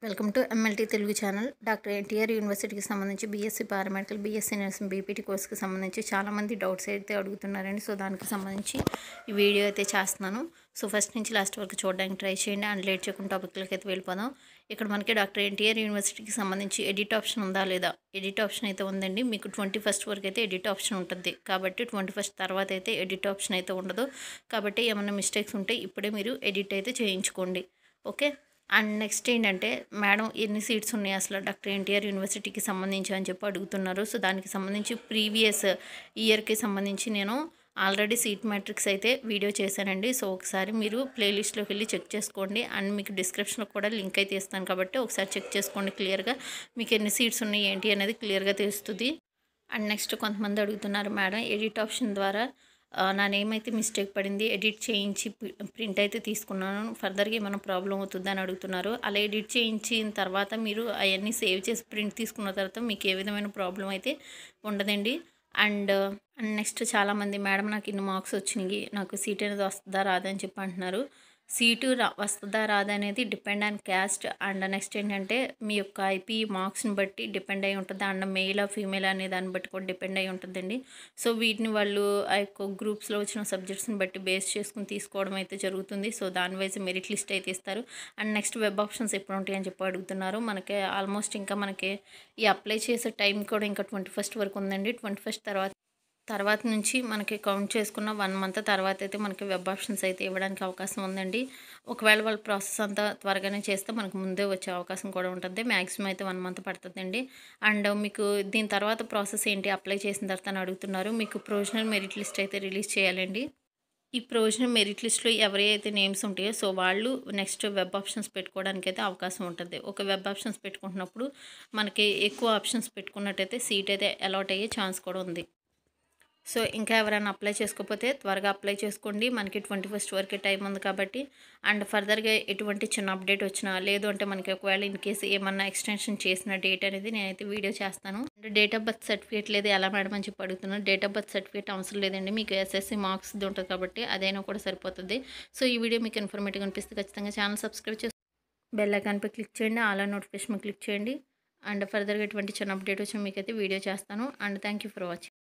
welcome to MLT Telugu channel doctor NTR యూనివర్సిటీకి సంబంధించి BSc paramedical BSc nursing BPT కోర్స్కి సంబంధించి చాలామంది డౌట్స్ అయితే అడుగుతున్నారండి సో దానికి సంబంధించి ఈ వీడియో అయితే చేస్తున్నాను సో ఫస్ట్ నుంచి లాస్ట్ వరకు చూడడానికి ట్రై చేయండి అండ్ లేట్ చేయకుండా టాపిక్లోకి అయితే వెళ్ళిపోదాం ఇక్కడ మనకి డాక్టర్ ఎన్టీఆర్ యూనివర్సిటీకి సంబంధించి ఎడిట్ ఆప్షన్ ఉందా లేదా ఎడిట్ ఆప్షన్ అయితే ఉందండి మీకు ట్వంటీ ఫస్ట్ వరకు అయితే ఎడిట్ ఆప్షన్ ఉంటుంది కాబట్టి ట్వంటీ ఫస్ట్ తర్వాత అయితే ఎడిట్ ఆప్షన్ అయితే ఉండదు కాబట్టి ఏమైనా మిస్టేక్స్ ఉంటే ఇప్పుడే మీరు ఎడిట్ అయితే చేయించుకోండి ఓకే అండ్ నెక్స్ట్ ఏంటంటే మేడం ఎన్ని సీట్స్ ఉన్నాయి అసలు డాక్టర్ ఎన్టీఆర్ యూనివర్సిటీకి సంబంధించి అని చెప్పి అడుగుతున్నారు సో దానికి సంబంధించి ప్రీవియస్ ఇయర్కి సంబంధించి నేను ఆల్రెడీ సీట్ మ్యాట్రిక్స్ అయితే వీడియో చేశానండి సో ఒకసారి మీరు ప్లేలిస్ట్లోకి వెళ్ళి చెక్ చేసుకోండి అండ్ మీకు డిస్క్రిప్షన్లో కూడా లింక్ అయితే ఇస్తాను కాబట్టి ఒకసారి చెక్ చేసుకోండి క్లియర్గా మీకు ఎన్ని సీట్స్ ఉన్నాయి ఏంటి అనేది క్లియర్గా తెలుస్తుంది అండ్ నెక్స్ట్ కొంతమంది అడుగుతున్నారు మేడం ఎడిట్ ఆప్షన్ ద్వారా ఆ, నా నేమ్ అయితే మిస్టేక్ పడింది ఎడిట్ చేయించి ప్రింట్ అయితే తీసుకున్నాను ఫర్దర్గా ఏమైనా ప్రాబ్లం అవుతుందా అని అడుగుతున్నారు అలా ఎడిట్ చేయించిన తర్వాత మీరు అవన్నీ సేవ్ చేసి ప్రింట్ తీసుకున్న తర్వాత మీకు ఏ విధమైన ప్రాబ్లం అయితే ఉండదండి అండ్ అండ్ నెక్స్ట్ చాలామంది మేడం నాకు ఇన్ని మార్క్స్ వచ్చినాయి నాకు సీట్ అనేది వస్తుందా రాదా అని చెప్పి అంటున్నారు సీటు రా వస్తుందా రాదా అనేది depend on caste and next ఏంటంటే మీ యొక్క ఐపీ మార్క్స్ని బట్టి డిపెండ్ అయి ఉంటుంది అండ్ మెయిల్ ఫీమేల్ అనే దాన్ని బట్టి కూడా డిపెండ్ అయి ఉంటుందండి సో వీటిని వాళ్ళు ఆ యొక్క గ్రూప్స్లో వచ్చిన సబ్జెక్ట్స్ని బట్టి బేస్ చేసుకుని తీసుకోవడం అయితే జరుగుతుంది సో దాని వైజ్ మెరిట్ లిస్ట్ అయితే ఇస్తారు అండ్ నెక్స్ట్ వెబ్ ఆప్షన్స్ ఎప్పుడు ఉంటాయి అని చెప్పి అడుగుతున్నారు మనకి ఆల్మోస్ట్ ఇంకా మనకి ఈ అప్లై చేసే టైం కూడా ఇంకా ట్వంటీ ఫస్ట్ వరకు ఉందండి ట్వంటీ ఫస్ట్ తర్వాత తర్వాత నుంచి మనకి కౌంట్ చేసుకున్న వన్ మంత్ తర్వాత అయితే మనకి వెబ్ ఆప్షన్స్ అయితే ఇవ్వడానికి అవకాశం ఉందండి ఒకవేళ వాళ్ళ ప్రాసెస్ అంతా త్వరగానే చేస్తే మనకు ముందే వచ్చే అవకాశం కూడా ఉంటుంది మ్యాక్సిమం అయితే వన్ మంత్ పడుతుందండి అండ్ మీకు దీని తర్వాత ప్రాసెస్ ఏంటి అప్లై చేసిన తర్వాత అని అడుగుతున్నారు మీకు ప్రొవిజనల్ మెరిట్ లిస్ట్ అయితే రిలీజ్ చేయాలండి ఈ ప్రొవిజనల్ మెరిట్ లిస్ట్లో ఎవరి అయితే నేమ్స్ ఉంటాయో సో వాళ్ళు నెక్స్ట్ వెబ్ ఆప్షన్స్ పెట్టుకోవడానికి అయితే అవకాశం ఉంటుంది ఒక వెబ్ ఆప్షన్స్ పెట్టుకుంటున్నప్పుడు మనకి ఎక్కువ ఆప్షన్స్ పెట్టుకున్నట్టయితే సీట్ అయితే అలాట్ అయ్యే ఛాన్స్ కూడా ఉంది సో ఇంకా ఎవరైనా అప్లై చేసుకోకపోతే త్వరగా అప్లై చేసుకోండి మనకి ట్వంటీ ఫస్ట్ వరకే టైం ఉంది కాబట్టి అండ్ ఫర్దర్గా ఎటువంటి చిన్న అప్డేట్ వచ్చినా లేదు అంటే మనకి ఒకవేళ ఇన్ కేసు ఏమన్నా ఎక్స్టెన్షన్ చేసిన డేట్ అనేది నేనైతే వీడియో చేస్తాను and date of birth certificate లేదు ఎలా మేడం అని చెప్పి అడుగుతున్నాను డేట్ ఆఫ్ బర్త్ సర్టిఫికేట్ అవసరం లేదండి మీకు ఎస్ఎస్సి మార్క్స్ ఉంటుంది కాబట్టి అదైనా కూడా సరిపోతుంది సో ఈ వీడియో మీకు ఇన్ఫర్మేటివ్ అనిపిస్తే ఖచ్చితంగా ఛానల్ సబ్స్క్రైబ్ చేసి బెల్ ఐకాన్పై క్లిక్ చేయండి ఆల్ నోటిఫికేషన్ క్లిక్ చేయండి అండ్ ఫర్దర్గా ఎటువంటి చిన్న అప్డేట్ వచ్చి మీకైతే వీడియో చేస్తాను and thank you for watching